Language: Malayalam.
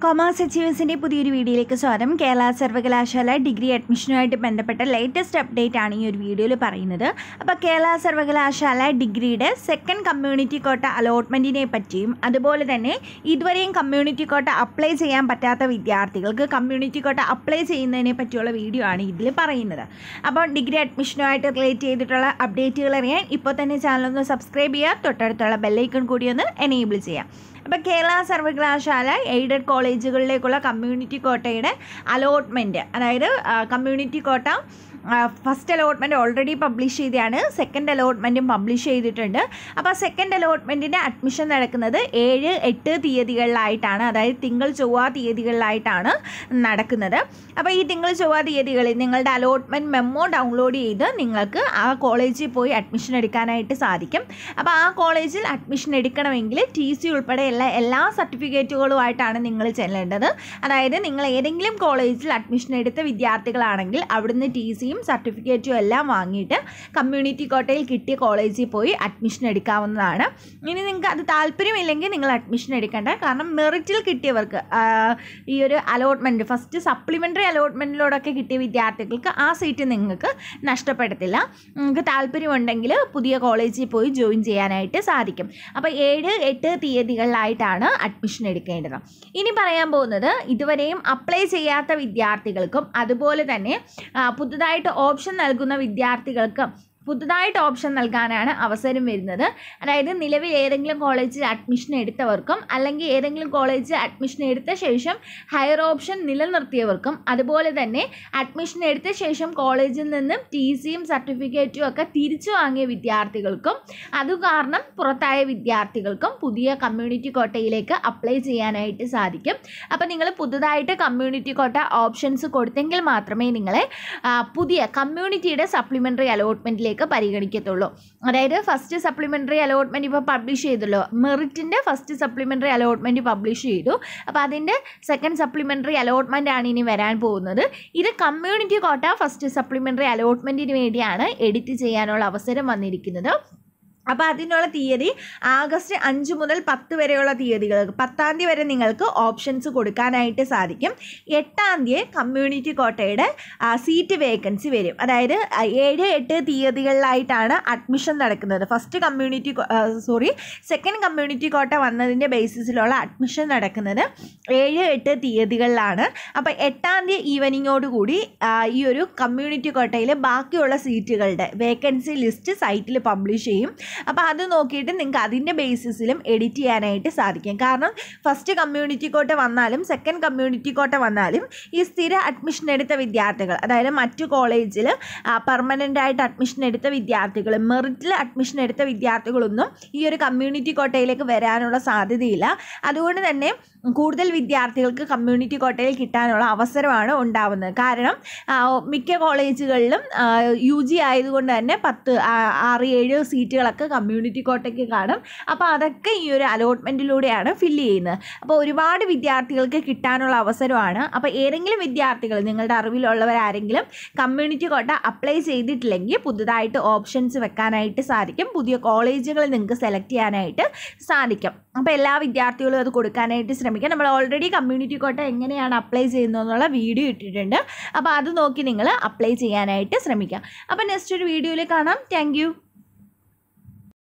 കൊമേഴ്സ് അച്ചീവേഴ്സിൻ്റെ പുതിയൊരു വീഡിയോയിലേക്ക് സ്വാഗതം കേരള സർവകലാശാല ഡിഗ്രി അഡ്മിഷനുമായിട്ട് ബന്ധപ്പെട്ട ലേറ്റസ്റ്റ് അപ്ഡേറ്റ് ആണ് ഈ ഒരു വീഡിയോയിൽ പറയുന്നത് അപ്പോൾ കേരള സർവകലാശാല ഡിഗ്രിയുടെ സെക്കൻഡ് കമ്മ്യൂണിറ്റി കോട്ട അലോട്ട്മെൻറ്റിനെ പറ്റിയും അതുപോലെ തന്നെ ഇതുവരെയും കമ്മ്യൂണിറ്റി കോട്ട അപ്ലൈ ചെയ്യാൻ പറ്റാത്ത വിദ്യാർത്ഥികൾക്ക് കമ്മ്യൂണിറ്റി കോട്ട അപ്ലൈ ചെയ്യുന്നതിനെ പറ്റിയുള്ള വീഡിയോ ആണ് ഇതിൽ പറയുന്നത് അപ്പോൾ ഡിഗ്രി അഡ്മിഷനുമായിട്ട് റിലേറ്റ് ചെയ്തിട്ടുള്ള അപ്ഡേറ്റുകൾ അറിയാൻ ഇപ്പോൾ തന്നെ ചാനൽ ഒന്ന് സബ്സ്ക്രൈബ് ചെയ്യുക തൊട്ടടുത്തുള്ള ബെല്ലൈക്കൺ കൂടി ഒന്ന് എനേബിൾ ചെയ്യാം അപ്പോൾ കേരള സർവകലാശാല എയ്ഡഡ് കോളേജുകളിലേക്കുള്ള കമ്മ്യൂണിറ്റി കോട്ടയുടെ അലോട്ട്മെൻറ്റ് അതായത് community quota first allotment already publish ചെയ്തതാണ് സെക്കൻഡ് അലോട്ട്മെൻറ്റും പബ്ലിഷ് ചെയ്തിട്ടുണ്ട് അപ്പോൾ സെക്കൻഡ് അലോട്ട്മെൻറ്റിൻ്റെ അഡ്മിഷൻ നടക്കുന്നത് ഏഴ് എട്ട് തീയതികളിലായിട്ടാണ് അതായത് തിങ്കൾ ചൊവ്വ തീയതികളിലായിട്ടാണ് നടക്കുന്നത് അപ്പോൾ ഈ തിങ്കൾ ചൊവ്വ തീയതികളിൽ നിങ്ങളുടെ അലോട്ട്മെൻറ്റ് മെമ്മോ ഡൗൺലോഡ് ചെയ്ത് നിങ്ങൾക്ക് ആ കോളേജിൽ പോയി അഡ്മിഷൻ എടുക്കാനായിട്ട് സാധിക്കും അപ്പോൾ ആ കോളേജിൽ അഡ്മിഷൻ എടുക്കണമെങ്കിൽ ടി സി ഉൾപ്പെടെ എല്ലാ എല്ലാ സർട്ടിഫിക്കറ്റുകളുമായിട്ടാണ് നിങ്ങൾ ചെല്ലേണ്ടത് അതായത് നിങ്ങൾ ഏതെങ്കിലും കോളേജിൽ അഡ്മിഷൻ എടുത്ത വിദ്യാർത്ഥികളാണെങ്കിൽ അവിടുന്ന് ടി സിയും സർട്ടിഫിക്കറ്റും എല്ലാം വാങ്ങിയിട്ട് കമ്മ്യൂണിറ്റി കോട്ടയിൽ കിട്ടിയ കോളേജിൽ പോയി അഡ്മിഷൻ എടുക്കാവുന്നതാണ് ഇനി നിങ്ങൾക്ക് അത് താല്പര്യമില്ലെങ്കിൽ നിങ്ങൾ അഡ്മിഷൻ എടുക്കേണ്ട കാരണം മെറിറ്റിൽ കിട്ടിയവർക്ക് ആ, ഈ ഒരു അലോട്ട്മെൻറ്റ് ഫസ്റ്റ് സപ്ലിമെൻ്ററി അലോട്ട്മെൻറ്റിലൂടെയൊക്കെ കിട്ടിയ വിദ്യാർത്ഥികൾക്ക് ആ സീറ്റ് നിങ്ങൾക്ക് നഷ്ടപ്പെടത്തില്ല നിങ്ങൾക്ക് താല്പര്യമുണ്ടെങ്കിൽ പുതിയ കോളേജിൽ പോയി ജോയിൻ ചെയ്യാനായിട്ട് സാധിക്കും അപ്പോൾ ഏഴ് എട്ട് തീയതികളിലായിട്ടാണ് അഡ്മിഷൻ എടുക്കേണ്ടത് ഇനി പറയാൻ പോകുന്നത് ഇതുവരെയും അപ്ലൈ ചെയ്യാത്ത വിദ്യാർത്ഥികൾക്കും അതുപോലെ തന്നെ ആ, പുതുതായിട്ട് ഓപ്ഷൻ നൽകുന്ന വിദ്യാർത്ഥികൾക്കും പുതുതായിട്ട് ഓപ്ഷൻ നൽകാനാണ് അവസരം വരുന്നത് അതായത് നിലവിൽ ഏതെങ്കിലും കോളേജിൽ അഡ്മിഷൻ എടുത്തവർക്കും അല്ലെങ്കിൽ ഏതെങ്കിലും കോളേജിൽ അഡ്മിഷൻ എടുത്ത ശേഷം ഹയർ ഓപ്ഷൻ നിലനിർത്തിയവർക്കും അതുപോലെ തന്നെ അഡ്മിഷൻ എടുത്ത ശേഷം കോളേജിൽ നിന്നും ടി സിയും സർട്ടിഫിക്കറ്റും ഒക്കെ തിരിച്ചു വാങ്ങിയ വിദ്യാർത്ഥികൾക്കും അത് കാരണം പുറത്തായ വിദ്യാർത്ഥികൾക്കും പുതിയ കമ്മ്യൂണിറ്റി കോട്ടയിലേക്ക് അപ്ലൈ ചെയ്യാനായിട്ട് സാധിക്കും അപ്പോൾ നിങ്ങൾ പുതുതായിട്ട് കമ്മ്യൂണിറ്റി കോട്ട ഓപ്ഷൻസ് കൊടുത്തെങ്കിൽ മാത്രമേ നിങ്ങളെ ആ, പുതിയ കമ്മ്യൂണിറ്റിയുടെ സപ്ലിമെൻ്ററി അലോട്ട്മെൻറ്റിലേക്ക് പരിഗണിക്കത്തുള്ളൂ അതായത് ഫസ്റ്റ് സപ്ലിമെൻ്ററി അലോട്ട്മെൻറ്റ് ഇപ്പോൾ പബ്ലിഷ് ചെയ്തല്ലോ മെറിറ്റിൻ്റെ ഫസ്റ്റ് സപ്ലിമെൻ്ററി അലോട്ട്മെൻറ്റ് പബ്ലിഷ് ചെയ്തു അപ്പോൾ അതിൻ്റെ സെക്കൻഡ് സപ്ലിമെൻ്ററി അലോട്ട്മെൻ്റ് ആണ് ഇനി വരാൻ പോകുന്നത് ഇത് കമ്മ്യൂണിറ്റി കോട്ട ഫസ്റ്റ് സപ്ലിമെൻ്ററി അലോട്ട്മെൻറ്റിന് വേണ്ടിയാണ് എഡിറ്റ് ചെയ്യാനുള്ള അവസരം വന്നിരിക്കുന്നത് അപ്പോൾ അതിനുള്ള തീയതി ആഗസ്റ്റ് അഞ്ച് മുതൽ പത്ത് വരെയുള്ള തീയതികൾക്ക് പത്താം തീയതി വരെ നിങ്ങൾക്ക് ഓപ്ഷൻസ് കൊടുക്കാനായിട്ട് സാധിക്കും എട്ടാം തീയതി കമ്മ്യൂണിറ്റി കോട്ടയുടെ ആ, സീറ്റ് വേക്കൻസി വരും അതായത് ആ, ഏഴ് എട്ട് തീയതികളിലായിട്ടാണ് അഡ്മിഷൻ നടക്കുന്നത് first community sorry second community quota വന്നതിൻ്റെ ബേസിസിലുള്ള അഡ്മിഷൻ നടക്കുന്നത് ഏഴ് എട്ട് തീയതികളിലാണ് അപ്പോൾ എട്ടാം തീയതി ഈവനിങ്ങോടുകൂടി ആ, ഈ ഒരു കമ്മ്യൂണിറ്റി കോട്ടയിൽ ബാക്കിയുള്ള സീറ്റുകളുടെ വേക്കൻസി ലിസ്റ്റ് സൈറ്റിൽ പബ്ലിഷ് ചെയ്യും അപ്പോൾ അത് നോക്കിയിട്ട് നിങ്ങൾക്ക് അതിൻ്റെ ബേസിസിലും എഡിറ്റ് ചെയ്യാനായിട്ട് സാധിക്കും കാരണം ഫസ്റ്റ് കമ്മ്യൂണിറ്റി കോട്ട വന്നാലും സെക്കൻഡ് കമ്മ്യൂണിറ്റി കോട്ട വന്നാലും ഈ സ്ഥിര അഡ്മിഷൻ എടുത്ത വിദ്യാർത്ഥികൾ അതായത് മറ്റു കോളേജിൽ പെർമനൻ്റ് ആയിട്ട് അഡ്മിഷൻ എടുത്ത വിദ്യാർത്ഥികൾ മെറിറ്റിൽ അഡ്മിഷൻ എടുത്ത വിദ്യാർത്ഥികളൊന്നും ഈ ഒരു കമ്മ്യൂണിറ്റി കോട്ടയിലേക്ക് വരാനുള്ള സാധ്യതയില്ല അതുകൊണ്ട് തന്നെ കൂടുതൽ വിദ്യാർത്ഥികൾക്ക് കമ്മ്യൂണിറ്റി കോട്ടയിൽ കിട്ടാനുള്ള അവസരമാണ് ഉണ്ടാവുന്നത് കാരണം ആ, മിക്ക കോളേജുകളിലും യു ജി ആയതുകൊണ്ട് തന്നെ പത്ത് ആ, ആറ് ഏഴ് സീറ്റുകളൊക്കെ കമ്മ്യൂണിറ്റി കോട്ടയ്ക്ക് കാണും അപ്പോൾ അതൊക്കെ ഈ ഒരു അലോട്ട്മെൻറ്റിലൂടെയാണ് ഫില്ല് ചെയ്യുന്നത് അപ്പോൾ ഒരുപാട് വിദ്യാർത്ഥികൾക്ക് കിട്ടാനുള്ള അവസരമാണ് അപ്പോൾ ഏതെങ്കിലും വിദ്യാർത്ഥികൾ നിങ്ങളുടെ അറിവിലുള്ളവരാരെങ്കിലും കമ്മ്യൂണിറ്റി കോട്ട അപ്ലൈ ചെയ്തിട്ടില്ലെങ്കിൽ പുതുതായിട്ട് ഓപ്ഷൻസ് വെക്കാനായിട്ട് സാധിക്കും പുതിയ കോളേജുകൾ നിങ്ങൾക്ക് സെലക്ട് ചെയ്യാനായിട്ട് സാധിക്കും അപ്പോൾ എല്ലാ വിദ്യാർത്ഥികളും അത് കൊടുക്കാനായിട്ട് ശ്രമിക്കുക നമ്മൾ ഓൾറെഡി കമ്മ്യൂണിറ്റി കോട്ട എങ്ങനെയാണ് അപ്ലൈ ചെയ്യുന്നതെന്നുള്ള വീഡിയോ ഇട്ടിട്ടുണ്ട് അപ്പോൾ അത് നോക്കി നിങ്ങൾ അപ്ലൈ ചെയ്യാനായിട്ട് ശ്രമിക്കുക അപ്പോൾ നെക്സ്റ്റ് ഒരു വീഡിയോയിൽ കാണാം താങ്ക്